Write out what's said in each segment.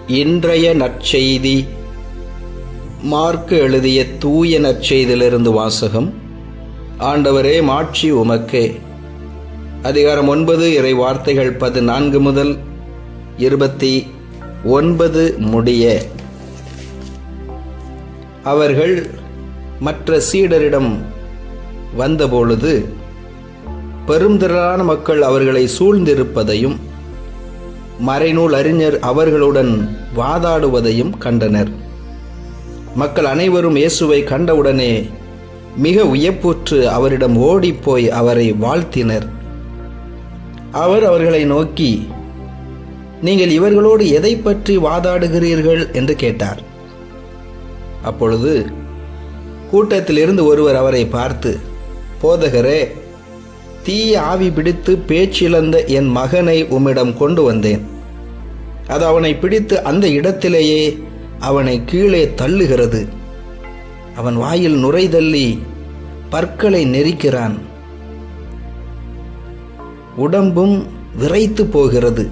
இன்றைய நற்செய்தி மார்க்கு எழுதிய தூய நற்செய்தியிலிருந்து வாசகம் ஆண்டவரே மாட்சி உமக்கே அதிகாரம் ஒன்பது இறை வார்த்தைகள் பதினான்கு முதல் இருபத்தி ஒன்பது முடிய அவர்கள் மற்ற சீடரிடம் வந்தபொழுது பெருந்திரளான மக்கள் அவர்களை சூழ்ந்திருப்பதையும் மறைநூல் அறிஞர் அவர்களுடன் வாதாடுவதையும் கண்டனர் மக்கள் அனைவரும் இயேசுவை கண்டவுடனே மிக உயப்புற்று அவரிடம் ஓடிப்போய் அவரை வாழ்த்தினர் அவர் அவர்களை நோக்கி நீங்கள் இவர்களோடு எதை பற்றி வாதாடுகிறீர்கள் என்று கேட்டார் அப்பொழுது கூட்டத்திலிருந்து ஒருவர் அவரை பார்த்து போதகரே தீய ஆவி பிடித்து பேச்சிழந்த என் மகனை உம்மிடம் கொண்டு வந்தேன் அது அவனை பிடித்து அந்த இடத்திலேயே அவனை கீழே தள்ளுகிறது அவன் வாயில் நுரை தள்ளி பற்களை நெரிக்கிறான் உடம்பும் விரைத்து போகிறது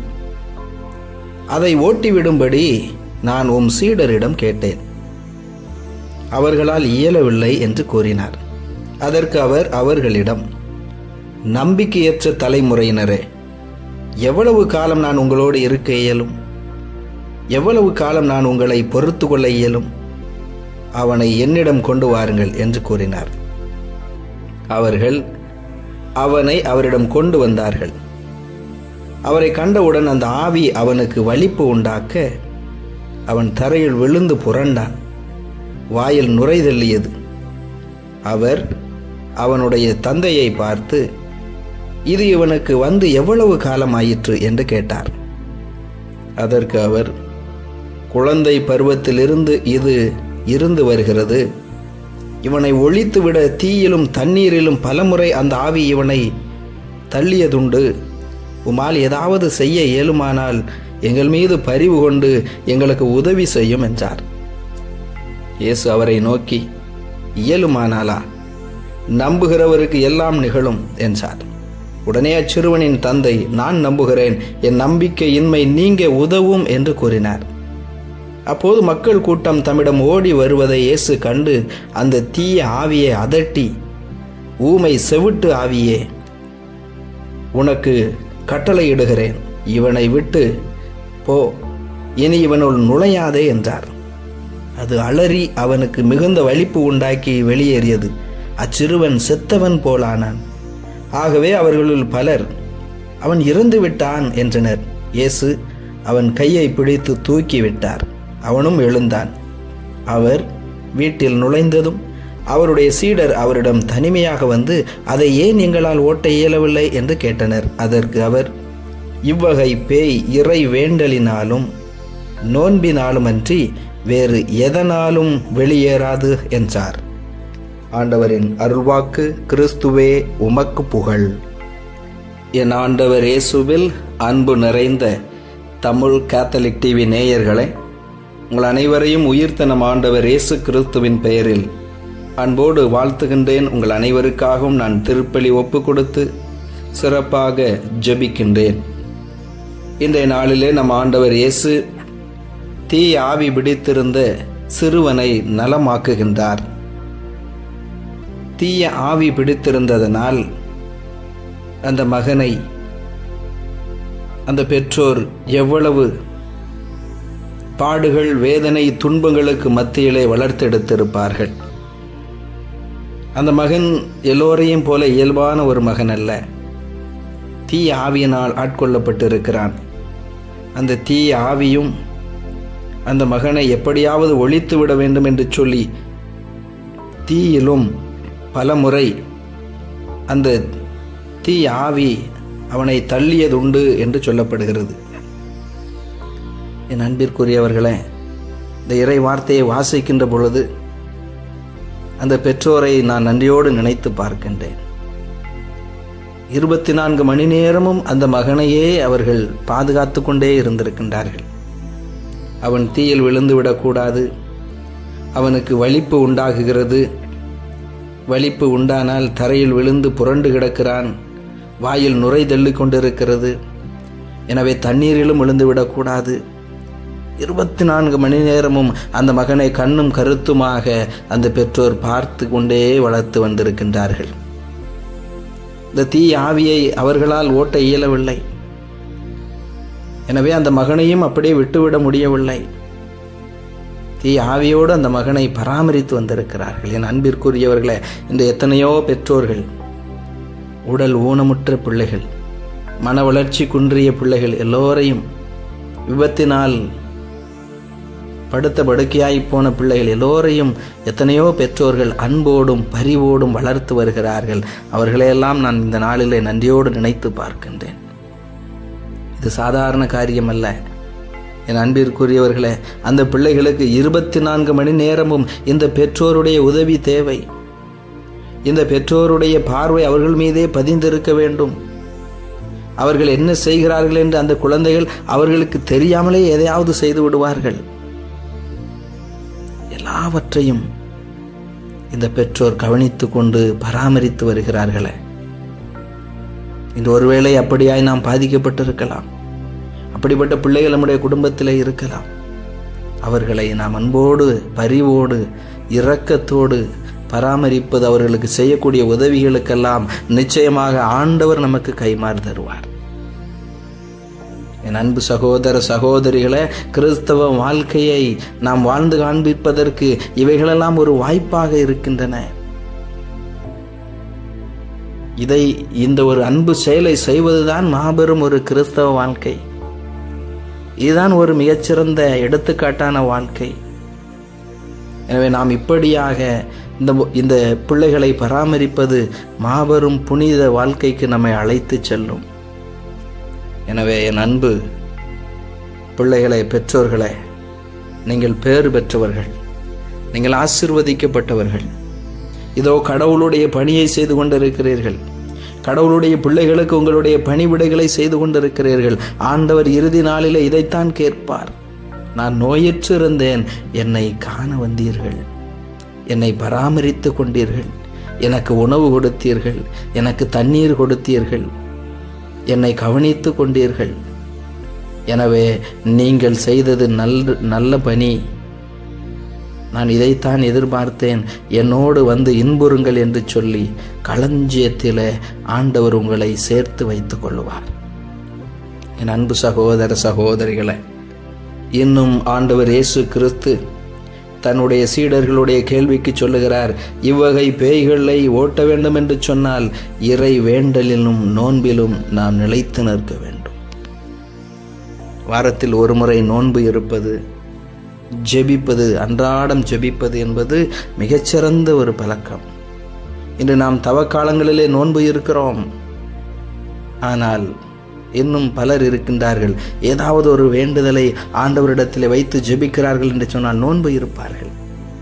அதை ஓட்டிவிடும்படி நான் உம் சீடரிடம் கேட்டேன் அவர்களால் இயலவில்லை என்று கூறினார் அதற்கு அவர் அவர்களிடம் நம்பிக்கையற்ற தலைமுறையினரே எவ்வளவு காலம் நான் உங்களோடு இருக்க இயலும் எவ்வளவு காலம் நான் உங்களை பொறுத்து கொள்ள இயலும் அவனை என்னிடம் கொண்டு வாருங்கள் என்று கூறினார் அவர்கள் அவனை அவரிடம் கொண்டு வந்தார்கள் அவரை கண்டவுடன் அந்த ஆவி அவனுக்கு வலிப்பு உண்டாக்க அவன் தரையில் விழுந்து புரண்டான் வாயில் நுரைதள்ளியது அவர் அவனுடைய தந்தையை பார்த்து இது இவனுக்கு வந்து எவ்வளவு காலம் ஆயிற்று என்று கேட்டார் அதற்கு அவர் குழந்தை பருவத்திலிருந்து இது இருந்து வருகிறது இவனை ஒழித்துவிட தீயிலும் தண்ணீரிலும் பலமுறை அந்த ஆவி இவனை தள்ளியதுண்டு உமால் ஏதாவது செய்ய இயலுமானால் எங்கள் மீது பரிவு கொண்டு எங்களுக்கு உதவி செய்யும் என்றார் இயேசு அவரை நோக்கி இயலுமானாலா நம்புகிறவருக்கு எல்லாம் நிகழும் என்றார் உடனே அச்சிறுவனின் தந்தை நான் நம்புகிறேன் என் நம்பிக்கையின்மை நீங்க உதவும் என்று கூறினார் அப்போது மக்கள் கூட்டம் தம்மிடம் ஓடி வருவதை இயேசு கண்டு அந்த தீய ஆவியை அதட்டி ஊமை செவிட்டு ஆவியே உனக்கு கட்டளையிடுகிறேன் இவனை விட்டு போ இனி இவனுள் நுழையாதே என்றார் அது அலறி அவனுக்கு மிகுந்த வலிப்பு உண்டாக்கி வெளியேறியது அச்சிறுவன் செத்தவன் போலானான் ஆகவே அவர்களுள் பலர் அவன் இறந்து விட்டான் என்றனர் இயேசு அவன் கையை பிடித்து தூக்கி விட்டார் அவனும் எழுந்தான் அவர் வீட்டில் நுழைந்ததும் அவருடைய சீடர் அவரிடம் தனிமையாக வந்து அதை ஏன் எங்களால் ஓட்ட இயலவில்லை என்று கேட்டனர் அதற்கு அவர் இவ்வகை பேய் இறை வேண்டலினாலும் நோன்பினாலுமன்றி வேறு எதனாலும் வெளியேறாது என்றார் ஆண்டவரின் அருள்வாக்கு கிறிஸ்துவே உமக்கு புகழ் என் ஆண்டவர் இயேசுவில் அன்பு நிறைந்த தமிழ் கேத்தலிக் டிவி நேயர்களே உங்கள் அனைவரையும் உயிர்த்த நம் ஆண்டவர் இயேசு கிறிஸ்துவின் பெயரில் அன்போடு வாழ்த்துகின்றேன் உங்கள் அனைவருக்காகவும் நான் திருப்பலி ஒப்பு கொடுத்து சிறப்பாக ஜெபிக்கின்றேன் இன்றைய நாளிலே நம் ஆண்டவர் இயேசு தீ ஆவி பிடித்திருந்த சிறுவனை நலமாக்குகின்றார் தீய ஆவி பிடித்திருந்ததனால் அந்த மகனை அந்த பெற்றோர் எவ்வளவு பாடுகள் வேதனை துன்பங்களுக்கு மத்தியிலே வளர்த்தெடுத்திருப்பார்கள் அந்த மகன் எல்லோரையும் போல இயல்பான ஒரு மகன் அல்ல தீய ஆவியினால் ஆட்கொள்ளப்பட்டிருக்கிறான் அந்த தீய ஆவியும் அந்த மகனை எப்படியாவது ஒழித்து விட வேண்டும் என்று சொல்லி தீயிலும் பல முறை அந்த தீ ஆவி அவனை தள்ளியதுண்டு என்று சொல்லப்படுகிறது என் அன்பிற்குரியவர்களே இந்த இறை வார்த்தையை வாசிக்கின்ற பொழுது அந்த பெற்றோரை நான் நன்றியோடு நினைத்து பார்க்கின்றேன் இருபத்தி நான்கு மணி நேரமும் அந்த மகனையே அவர்கள் பாதுகாத்து கொண்டே இருந்திருக்கின்றார்கள் அவன் தீயில் விழுந்து விடக்கூடாது அவனுக்கு வலிப்பு உண்டாகுகிறது வலிப்பு உண்டானால் தரையில் விழுந்து புரண்டு கிடக்கிறான் வாயில் நுரை தள்ளி கொண்டிருக்கிறது எனவே தண்ணீரிலும் விழுந்து விடக்கூடாது இருபத்தி நான்கு மணி நேரமும் அந்த மகனை கண்ணும் கருத்துமாக அந்த பெற்றோர் பார்த்து கொண்டே வளர்த்து வந்திருக்கின்றார்கள் இந்த தீ ஆவியை அவர்களால் ஓட்ட இயலவில்லை எனவே அந்த மகனையும் அப்படியே விட்டுவிட முடியவில்லை தீ ஆவியோடு அந்த மகனை பராமரித்து வந்திருக்கிறார்கள் என் அன்பிற்குரியவர்களே இந்த எத்தனையோ பெற்றோர்கள் உடல் ஊனமுற்ற பிள்ளைகள் மன வளர்ச்சி குன்றிய பிள்ளைகள் எல்லோரையும் விபத்தினால் படுத்த படுக்கையாய் போன பிள்ளைகள் எல்லோரையும் எத்தனையோ பெற்றோர்கள் அன்போடும் பரிவோடும் வளர்த்து வருகிறார்கள் அவர்களையெல்லாம் நான் இந்த நாளிலே நன்றியோடு நினைத்து பார்க்கின்றேன் இது சாதாரண காரியம் அல்ல என் அன்பிற்குரியவர்களே அந்த பிள்ளைகளுக்கு இருபத்தி நான்கு மணி நேரமும் இந்த பெற்றோருடைய உதவி தேவை இந்த பெற்றோருடைய பார்வை அவர்கள் மீதே பதிந்திருக்க வேண்டும் அவர்கள் என்ன செய்கிறார்கள் என்று அந்த குழந்தைகள் அவர்களுக்கு தெரியாமலே எதையாவது செய்து விடுவார்கள் எல்லாவற்றையும் இந்த பெற்றோர் கவனித்து கொண்டு பராமரித்து வருகிறார்களே இந்த ஒருவேளை அப்படியாய் நாம் பாதிக்கப்பட்டிருக்கலாம் அப்படிப்பட்ட பிள்ளைகள் நம்முடைய குடும்பத்தில் இருக்கலாம் அவர்களை நாம் அன்போடு பரிவோடு இரக்கத்தோடு பராமரிப்பது அவர்களுக்கு செய்யக்கூடிய உதவிகளுக்கெல்லாம் நிச்சயமாக ஆண்டவர் நமக்கு கைமாறு தருவார் என் அன்பு சகோதர சகோதரிகளே கிறிஸ்தவ வாழ்க்கையை நாம் வாழ்ந்து காண்பிப்பதற்கு இவைகளெல்லாம் ஒரு வாய்ப்பாக இருக்கின்றன இதை இந்த ஒரு அன்பு செயலை செய்வதுதான் மாபெரும் ஒரு கிறிஸ்தவ வாழ்க்கை இதுதான் ஒரு மிகச்சிறந்த எடுத்துக்காட்டான வாழ்க்கை எனவே நாம் இப்படியாக இந்த இந்த பிள்ளைகளை பராமரிப்பது மாபெரும் புனித வாழ்க்கைக்கு நம்மை அழைத்து செல்லும் எனவே என் அன்பு பிள்ளைகளை பெற்றோர்களே நீங்கள் பேறு பெற்றவர்கள் நீங்கள் ஆசிர்வதிக்கப்பட்டவர்கள் இதோ கடவுளுடைய பணியை செய்து கொண்டிருக்கிறீர்கள் கடவுளுடைய பிள்ளைகளுக்கு உங்களுடைய பணிவிடைகளை செய்து கொண்டிருக்கிறீர்கள் ஆண்டவர் இறுதி நாளிலே இதைத்தான் கேட்பார் நான் நோயற்று இருந்தேன் என்னை காண வந்தீர்கள் என்னை பராமரித்து கொண்டீர்கள் எனக்கு உணவு கொடுத்தீர்கள் எனக்கு தண்ணீர் கொடுத்தீர்கள் என்னை கவனித்து கொண்டீர்கள் எனவே நீங்கள் செய்தது நல்ல நல்ல பணி நான் இதைத்தான் எதிர்பார்த்தேன் என்னோடு வந்து இன்புறுங்கள் என்று சொல்லி களஞ்சியத்தில் ஆண்டவர் உங்களை சேர்த்து வைத்துக் கொள்வார் என் அன்பு சகோதர சகோதரிகளை இன்னும் ஆண்டவர் இயேசு கிறிஸ்து தன்னுடைய சீடர்களுடைய கேள்விக்கு சொல்லுகிறார் இவ்வகை பேய்களை ஓட்ட வேண்டும் என்று சொன்னால் இறை வேண்டலிலும் நோன்பிலும் நாம் நிலைத்து நிற்க வேண்டும் வாரத்தில் ஒரு முறை நோன்பு இருப்பது ஜெபிப்பது அன்றாடம் ஜெபிப்பது என்பது மிகச்சிறந்த ஒரு பழக்கம் இன்று நாம் தவக்காலங்களிலே நோன்பு இருக்கிறோம் ஆனால் இன்னும் பலர் இருக்கின்றார்கள் ஏதாவது ஒரு வேண்டுதலை ஆண்டவரிடத்தில் வைத்து ஜெபிக்கிறார்கள் என்று சொன்னால் நோன்பு இருப்பார்கள்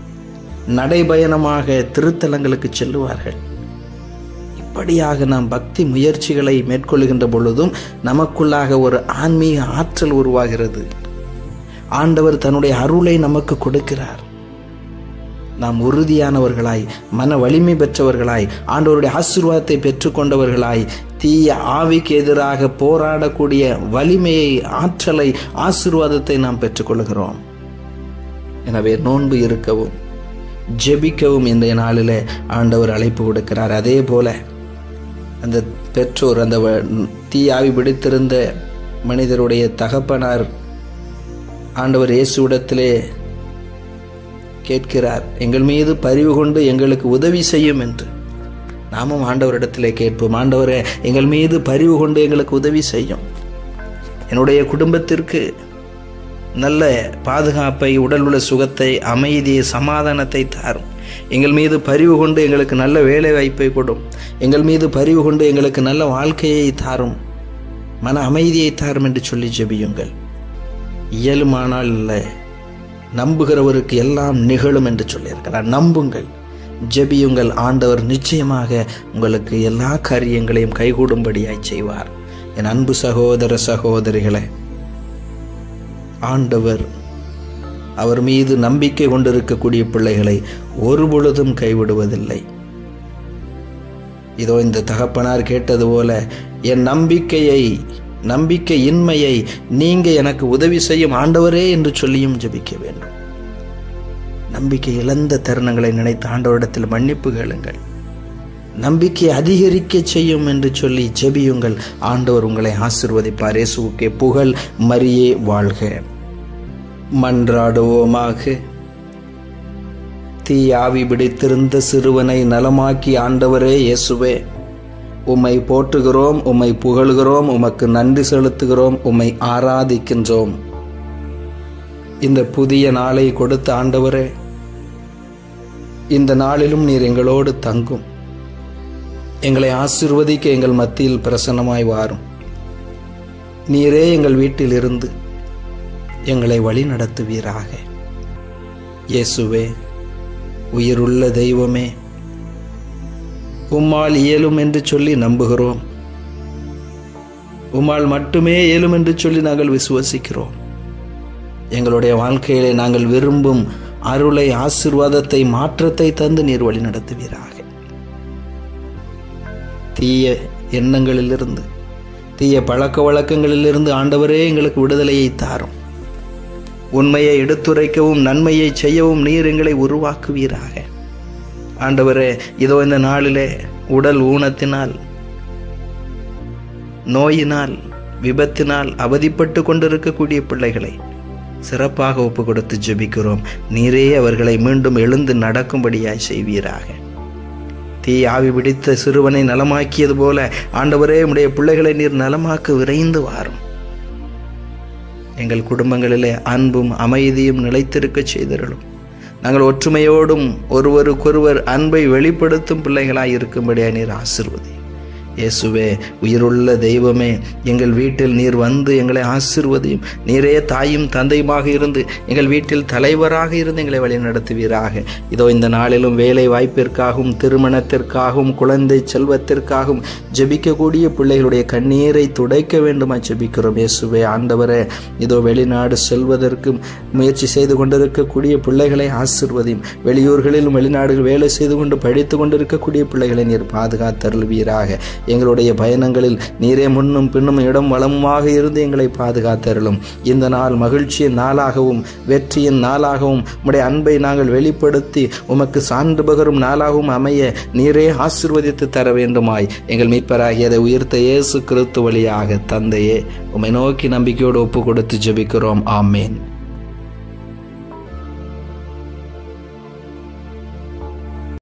நடைபயணமாக திருத்தலங்களுக்கு செல்லுவார்கள் இப்படியாக நாம் பக்தி முயற்சிகளை மேற்கொள்கின்ற பொழுதும் நமக்குள்ளாக ஒரு ஆன்மீக ஆற்றல் உருவாகிறது ஆண்டவர் தன்னுடைய அருளை நமக்கு கொடுக்கிறார் நாம் உறுதியானவர்களாய் மன வலிமை பெற்றவர்களாய் ஆண்டவருடைய ஆசீர்வாதத்தை பெற்றுக்கொண்டவர்களாய் தீய ஆவிக்கு எதிராக போராடக்கூடிய வலிமையை ஆற்றலை ஆசீர்வாதத்தை நாம் பெற்றுக்கொள்கிறோம் எனவே நோன்பு இருக்கவும் ஜெபிக்கவும் இன்றைய நாளில் ஆண்டவர் அழைப்பு கொடுக்கிறார் அதே போல அந்த பெற்றோர் அந்த தீ ஆவி பிடித்திருந்த மனிதருடைய தகப்பனார் ஆண்டவர் இயேசுவிடத்திலே கேட்கிறார் எங்கள் மீது பரிவு கொண்டு எங்களுக்கு உதவி செய்யும் என்று நாமும் ஆண்டவரிடத்திலே கேட்போம் ஆண்டவரே எங்கள் மீது பரிவு கொண்டு எங்களுக்கு உதவி செய்யும் என்னுடைய குடும்பத்திற்கு நல்ல பாதுகாப்பை உடல் உள்ள சுகத்தை அமைதியை சமாதானத்தை தாரும் எங்கள் மீது பரிவு கொண்டு எங்களுக்கு நல்ல வேலை வாய்ப்பை கொடும் எங்கள் மீது பரிவு கொண்டு எங்களுக்கு நல்ல வாழ்க்கையை தாரும் மன அமைதியை தாரும் என்று சொல்லி ஜெபியுங்கள் இயலுமானால் இல்லை நம்புகிறவருக்கு எல்லாம் நிகழும் என்று சொல்லியிருக்கிறார் நம்புங்கள் ஜெபியுங்கள் ஆண்டவர் நிச்சயமாக உங்களுக்கு எல்லா காரியங்களையும் கைகூடும்படியாய் செய்வார் என் அன்பு சகோதர சகோதரிகளே ஆண்டவர் அவர் மீது நம்பிக்கை கொண்டிருக்கக்கூடிய பிள்ளைகளை ஒரு பொழுதும் கைவிடுவதில்லை இதோ இந்த தகப்பனார் கேட்டது போல என் நம்பிக்கையை நம்பிக்கை இன்மையை நீங்க எனக்கு உதவி செய்யும் ஆண்டவரே என்று சொல்லியும் ஜெபிக்க வேண்டும் நம்பிக்கை இழந்த தருணங்களை நினைத்து ஆண்டவரிடத்தில் மன்னிப்பு கேளுங்கள் நம்பிக்கை அதிகரிக்க செய்யும் என்று சொல்லி ஜெபியுங்கள் ஆண்டவர் உங்களை ஆசிர்வதிப்பார் இயேசுவுக்கே புகழ் மரியே வாழ்க மன்றாடுவோமாக தீ ஆவி பிடித்திருந்த சிறுவனை நலமாக்கி ஆண்டவரே இயேசுவே உம்மை போற்றுகிறோம் உம்மை புகழ்கிறோம் உமக்கு நன்றி செலுத்துகிறோம் உம்மை ஆராதிக்கின்றோம் இந்த புதிய நாளை கொடுத்த ஆண்டவரே இந்த நாளிலும் நீர் எங்களோடு தங்கும் எங்களை ஆசிர்வதிக்க எங்கள் மத்தியில் பிரசன்னமாய் வாரும் நீரே எங்கள் வீட்டில் இருந்து எங்களை வழி நடத்துவீராக இயேசுவே உயிருள்ள தெய்வமே உம்மால் இயலும் என்று சொல்லி நம்புகிறோம் உம்மால் மட்டுமே இயலும் என்று சொல்லி நாங்கள் விசுவசிக்கிறோம் எங்களுடைய வாழ்க்கையிலே நாங்கள் விரும்பும் அருளை ஆசிர்வாதத்தை மாற்றத்தை தந்து நீர் வழி நடத்துவீராக தீய எண்ணங்களிலிருந்து தீய பழக்க வழக்கங்களிலிருந்து ஆண்டவரே எங்களுக்கு விடுதலையை தாரும் உண்மையை எடுத்துரைக்கவும் நன்மையை செய்யவும் நீர் எங்களை உருவாக்குவீராக ஆண்டவரே இதோ இந்த நாளிலே உடல் ஊனத்தினால் நோயினால் விபத்தினால் அவதிப்பட்டு கொண்டிருக்கக்கூடிய பிள்ளைகளை சிறப்பாக ஒப்பு கொடுத்து ஜெபிக்கிறோம் நீரே அவர்களை மீண்டும் எழுந்து நடக்கும்படியாய் செய்வீராக தீ ஆவி பிடித்த சிறுவனை நலமாக்கியது போல ஆண்டவரே உடைய பிள்ளைகளை நீர் நலமாக்க விரைந்து வாரும் எங்கள் குடும்பங்களிலே அன்பும் அமைதியும் நிலைத்திருக்க செய்தருளும் நாங்கள் ஒற்றுமையோடும் ஒருவருக்கொருவர் அன்பை வெளிப்படுத்தும் பிள்ளைகளாய் இருக்கும்படியா நீர் ஆசிர்வதி இயேசுவே உயிருள்ள தெய்வமே எங்கள் வீட்டில் நீர் வந்து எங்களை ஆசிர்வதியும் நீரே தாயும் தந்தையுமாக இருந்து எங்கள் வீட்டில் தலைவராக இருந்து எங்களை வழிநடத்துவீராக இதோ இந்த நாளிலும் வேலை வாய்ப்பிற்காகவும் திருமணத்திற்காகவும் குழந்தை செல்வத்திற்காகவும் ஜெபிக்கக்கூடிய பிள்ளைகளுடைய கண்ணீரை துடைக்க வேண்டுமா ஜெபிக்கிறோம் இயேசுவே ஆண்டவரே இதோ வெளிநாடு செல்வதற்கு முயற்சி செய்து கொண்டிருக்கக்கூடிய பிள்ளைகளை ஆசிர்வதியும் வெளியூர்களிலும் வெளிநாடுகள் வேலை செய்து கொண்டு படித்து கொண்டிருக்கக்கூடிய பிள்ளைகளை நீர் பாதுகாத்தருள்வீராக எங்களுடைய பயணங்களில் நீரே முன்னும் பின்னும் இடம் வளமுமாக இருந்து எங்களை பாதுகாத்தருளும் இந்த நாள் மகிழ்ச்சியின் நாளாகவும் வெற்றியின் நாளாகவும் உம்முடைய அன்பை நாங்கள் வெளிப்படுத்தி உமக்கு சான்று பகரும் நாளாகவும் அமைய நீரே ஆசிர்வதித்து தர வேண்டுமாய் எங்கள் மீட்பராகியதை உயிர்த்த இயேசு கிறிஸ்து வழியாக தந்தையே உம்மை நோக்கி நம்பிக்கையோடு ஒப்பு கொடுத்து ஜெபிக்கிறோம் ஆமேன்